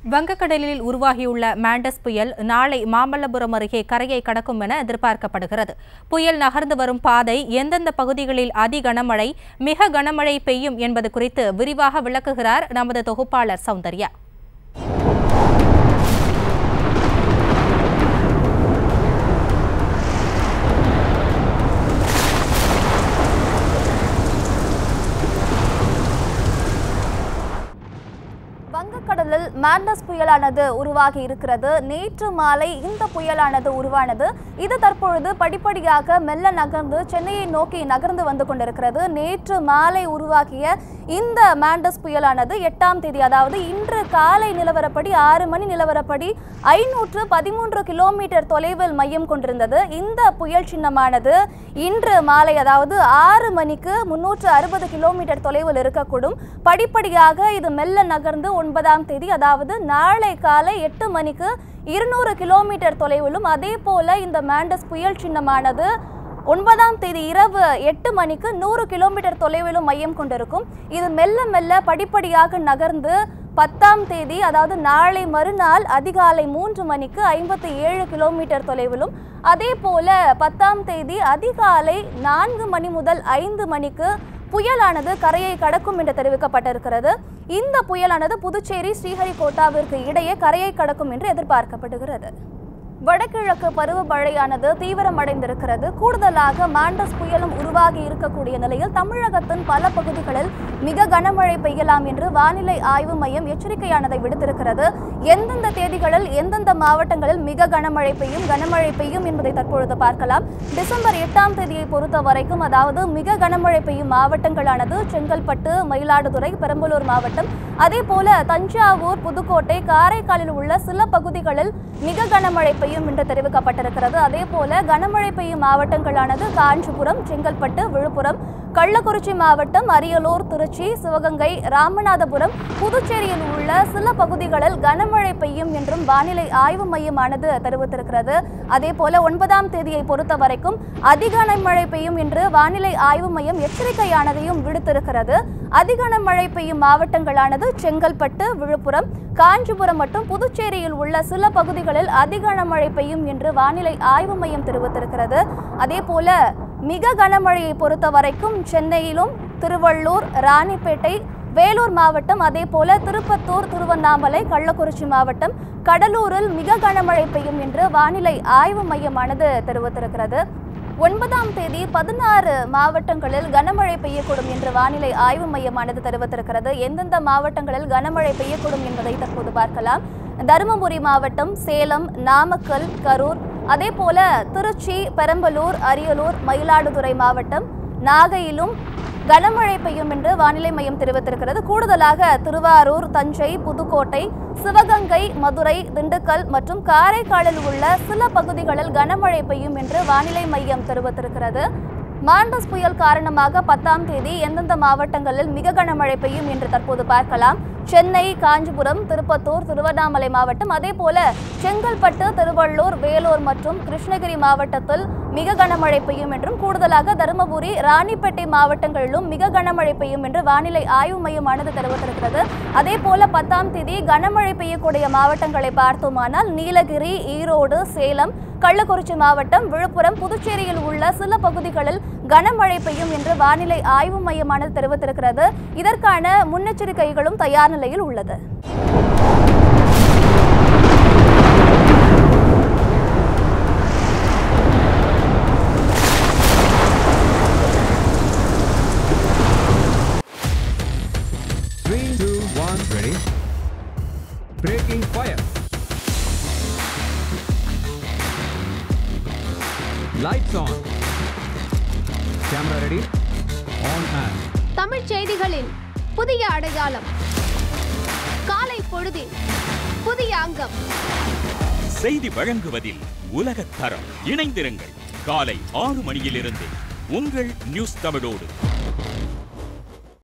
வங்கக்கடலில் உருவாகியுள்ள மாண்டஸ் புயல் நாளை மாமல்லபுரம் அருகே கரையை கடக்கும் என எதிர்பார்க்கப்படுகிறது புயல் நகர்ந்து வரும் பாதை எந்தெந்த பகுதிகளில் அதி கனமழை மிக கனமழை பெய்யும் என்பது குறித்து விரிவாக விளக்குகிறார் நமது தொகுப்பாளர் சௌந்தர்யா வங்கக்கடலில் மாண்டஸ் புயலானது உருவாகி இருக்கிறது நேற்று மாலை இந்த புயலானது உருவானது இது தற்பொழுது படிப்படியாக மெல்ல நகர்ந்து சென்னையை நோக்கி நகர்ந்து வந்து கொண்டிருக்கிறது நேற்று மாலை உருவாகிய இந்த மாண்டஸ் புயலானது எட்டாம் தேதி அதாவது இன்று காலை நிலவரப்படி ஆறு மணி நிலவரப்படி ஐநூற்று பதிமூன்று கிலோமீட்டர் தொலைவில் மையம் கொண்டிருந்தது இந்த புயல் சின்னமானது இன்று மாலை அதாவது ஆறு மணிக்கு முன்னூற்று அறுபது கிலோமீட்டர் தொலைவில் இருக்கக்கூடும் படிப்படியாக இது மெல்ல நகர்ந்து ஒன்பதாம் தேதி அதாவது நாளை காலை எட்டு மணிக்கு இருநூறு கிலோமீட்டர் தொலைவிலும் அதே போல இந்த மாண்டஸ் புயல் சின்னமானது ஒன்பதாம் தேதி இரவு எட்டு மணிக்கு நூறு கிலோமீட்டர் தொலைவிலும் மையம் கொண்டிருக்கும் இது மெல்ல மெல்ல படிப்படியாக நகர்ந்து பத்தாம் தேதி அதாவது நாளை மறுநாள் அதிகாலை மூன்று மணிக்கு ஐம்பத்தி ஏழு கிலோமீட்டர் தொலைவிலும் அதே போல பத்தாம் தேதி அதிகாலை நான்கு மணி முதல் ஐந்து மணிக்கு புயலானது கரையை கடக்கும் என்று தெரிவிக்கப்பட்டிருக்கிறது இந்த புயலானது புதுச்சேரி ஸ்ரீஹரிகோட்டாவிற்கு இடையே கரையை கடக்கும் என்று எதிர்பார்க்கப்படுகிறது வடகிழக்கு பருவமழையானது தீவிரமடைந்திருக்கிறது கூடுதலாக மாண்டஸ் புயலும் உருவாகி இருக்கக்கூடிய நிலையில் தமிழகத்தின் பல பகுதிகளில் மிக கனமழை பெய்யலாம் என்று வானிலை ஆய்வு மையம் எச்சரிக்கையானதை விடுத்திருக்கிறது எந்தெந்த தேதிகளில் எந்தெந்த மாவட்டங்களில் மிக கனமழை பெய்யும் கனமழை பெய்யும் என்பதை தற்பொழுது பார்க்கலாம் டிசம்பர் எட்டாம் தேதியை பொறுத்த வரைக்கும் அதாவது மிக கனமழை பெய்யும் மாவட்டங்களானது செங்கல்பட்டு மயிலாடுதுறை பெரம்பலூர் மாவட்டம் அதே போல தஞ்சாவூர் புதுக்கோட்டை காரைக்காலில் உள்ள சில பகுதிகளில் மிக கனமழை பெய்யும் என்று தெரிவிக்கப்பட்டிருக்கிறது அதே போல கனமழை பெய்யும் மாவட்டங்களானது காஞ்சிபுரம் செங்கல்பட்டு விழுப்புரம் கள்ளக்குறிச்சி மாவட்டம் அரியலூர் திருச்சி சிவகங்கை ராமநாதபுரம் புதுச்சேரியில் உள்ள சில பகுதிகளில் கனமழை பெய்யும் என்றும் வானிலை ஆய்வு மையமானது தெரிவித்திருக்கிறது அதே போல ஒன்பதாம் தேதியை பொறுத்த வரைக்கும் அதிகனமழை பெய்யும் என்று வானிலை ஆய்வு மையம் எச்சரிக்கையானதையும் விடுத்திருக்கிறது அதிகனமழை பெய்யும் மாவட்டங்களானது செங்கல்பட்டு விழுப்புரம் காஞ்சிபுரம் மற்றும் புதுச்சேரியில் உள்ள சில பகுதிகளில் அதிகனமழை பெய்யும் என்று வானிலை ஆய்வு மையம் தெரிவித்திருக்கிறது அதே போல மிக கனமழையை பொறுத்த வரைக்கும் சென்னையிலும் திருவள்ளூர் ராணிப்பேட்டை வேலூர் மாவட்டம் அதே போல திருப்பத்தூர் திருவண்ணாமலை கள்ளக்குறிச்சி மாவட்டம் கடலூரில் மிக கனமழை பெய்யும் என்று வானிலை ஆய்வு மையமானது தெரிவித்திருக்கிறது ஒன்பதாம் தேதி பதினாறு மாவட்டங்களில் கனமழை பெய்யக்கூடும் என்று வானிலை ஆய்வு மையமானது தெரிவித்திருக்கிறது எந்தெந்த மாவட்டங்களில் கனமழை பெய்யக்கூடும் என்பதை தற்போது பார்க்கலாம் தருமபுரி மாவட்டம் சேலம் நாமக்கல் கரூர் அதே போல திருச்சி பெரம்பலூர் அரியலூர் மயிலாடுதுறை மாவட்டம் நாகையிலும் கனமழை பெய்யும் என்று வானிலை மையம் தெரிவித்திருக்கிறது கூடுதலாக திருவாரூர் தஞ்சை புதுக்கோட்டை சிவகங்கை மதுரை திண்டுக்கல் மற்றும் காரைக்காலில் உள்ள சில பகுதிகளில் கனமழை பெய்யும் என்று வானிலை மையம் தெரிவித்திருக்கிறது மாண்டஸ் புயல் காரணமாக பத்தாம் தேதி எந்தெந்த மாவட்டங்களில் மிக கனமழை பெய்யும் என்று தற்போது பார்க்கலாம் சென்னை காஞ்சிபுரம் திருப்பத்தூர் திருவண்ணாமலை மாவட்டம் அதே போல செங்கல்பட்டு திருவள்ளூர் வேலூர் மற்றும் கிருஷ்ணகிரி மாவட்டத்தில் மிக கனமழை பெய்யும் என்றும் கூடுதலாக தருமபுரி ராணிப்பேட்டை மாவட்டங்களிலும் மிக கனமழை பெய்யும் என்று வானிலை ஆய்வு மையமானது தெரிவித்திருக்கிறது அதே போல பத்தாம் தேதி கனமழை பெய்யக்கூடிய மாவட்டங்களை பார்த்தோமானால் நீலகிரி ஈரோடு சேலம் கள்ளக்குறிச்சி மாவட்டம் விழுப்புரம் புதுச்சேரியில் உள்ள சில பகுதிகளில் கனமழை பெய்யும் என்று வானிலை ஆய்வு மையமானது தெரிவித்திருக்கிறது இதற்கான முன்னெச்சரிக்கைகளும் தயார் நிலையில் உள்ளது Three, two, one, ready. Breaking fire. Lights on. Camera ready. On and. தமிழ்ச் செய்திகளின் புதிய அடையாளம் காலை பொழுதின் புதிய அங்கம் செய்தி வழங்குவதில் உலகத் தரம் இணைந்திருங்கள் காலை ஆறு மணியிலிருந்து உங்கள் நியூஸ் தமிழோடு